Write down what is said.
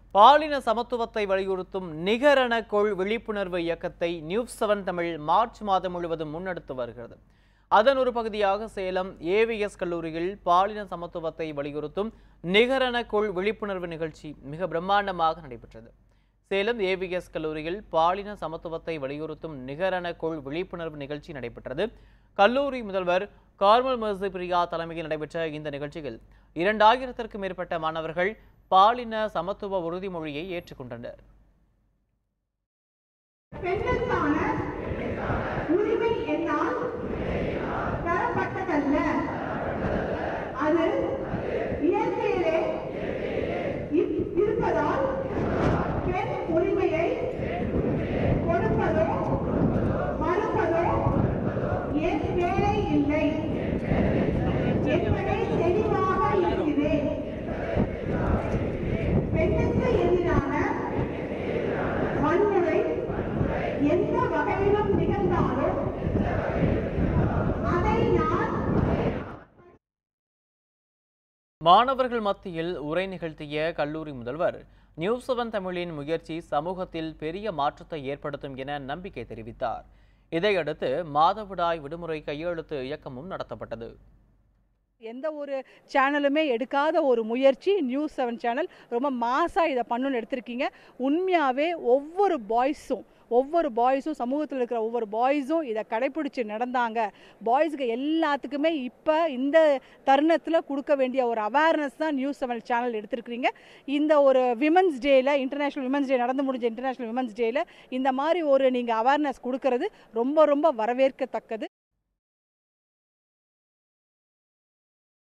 பாலின சமத்துவத்தை வலியுறுத்தும் நிகரென கொள் விழிப்புணர்வு இயக்கத்தை நியூஸ் செவன் தமிழ் மார்ச் மாதம் முழுவதும் முன்னெடுத்து வருகிறது அதன் ஒரு பகுதியாக சேலம் ஏவிஎஸ் கல்லூரியில் பாலின சமத்துவத்தை வலியுறுத்தும் நிகரென கொள் விழிப்புணர்வு நிகழ்ச்சி மிக பிரம்மாண்டமாக நடைபெற்றது சேலம் ஏவிஎஸ் கல்லூரியில் பாலின சமத்துவத்தை வலியுறுத்தும் நிகரென கொள் விழிப்புணர்வு நிகழ்ச்சி நடைபெற்றது கல்லூரி முதல்வர் கார்மல் மர்சி பிரியா தலைமையில் நடைபெற்ற இந்த நிகழ்ச்சியில் இரண்டாயிரத்திற்கும் மேற்பட்ட மாணவர்கள் பாலின சமத்துவ உறுதிமொழியை ஏற்றுக்கொண்டனர் பெண்ணுக்கான உரிமை என்னால் தரப்பட்டதல்ல அது இயற்கையிலே இப்- இருப்பதால் பெண் உரிமையை கொடுப்பதோ மறுப்பதோ என் வேலை இல்லை என்பதை தெளிவாக இருக்கிறேன் பெண்ணுக்கு எதிரான வன்முறை எந்த வகையிலும் நிகழ்ந்தாலும் அதை நான் மாணவர்கள் மத்தியில் உரை நிகழ்த்திய கல்லூரி முதல்வர் நியூஸ் செவன் தமிழின் முயற்சி சமூகத்தில் பெரிய மாற்றத்தை ஏற்படுத்தும் என நம்பிக்கை தெரிவித்தார் இதையடுத்து மாதவிடாய் விடுமுறை கையெழுத்து இயக்கமும் நடத்தப்பட்டது எந்த ஒரு சேனலுமே எடுக்காத ஒரு முயற்சி நியூஸ் செவன் சேனல் ரொம்ப மாசாக இதை பண்ணணும்னு எடுத்திருக்கீங்க உண்மையாகவே ஒவ்வொரு பாய்ஸும் ஒவ்வொரு பாய்ஸும் சமூகத்தில் இருக்கிற ஒவ்வொரு பாய்ஸும் இதை கடைப்பிடிச்சு நடந்தாங்க பாய்ஸுக்கு எல்லாத்துக்குமே இப்போ இந்த தருணத்தில் கொடுக்க வேண்டிய ஒரு அவேர்னஸ் தான் நியூஸ் செவன் சேனல் எடுத்திருக்கிறீங்க இந்த ஒரு விமன்ஸ் டேயில் இன்டர்நேஷ்னல் விமன்ஸ் டே நடந்து முடிஞ்ச இன்டர்நேஷ்னல் விமன்ஸ் டேயில் இந்த மாதிரி ஒரு நீங்கள் அவேர்னஸ் கொடுக்கறது ரொம்ப ரொம்ப வரவேற்கத்தக்கது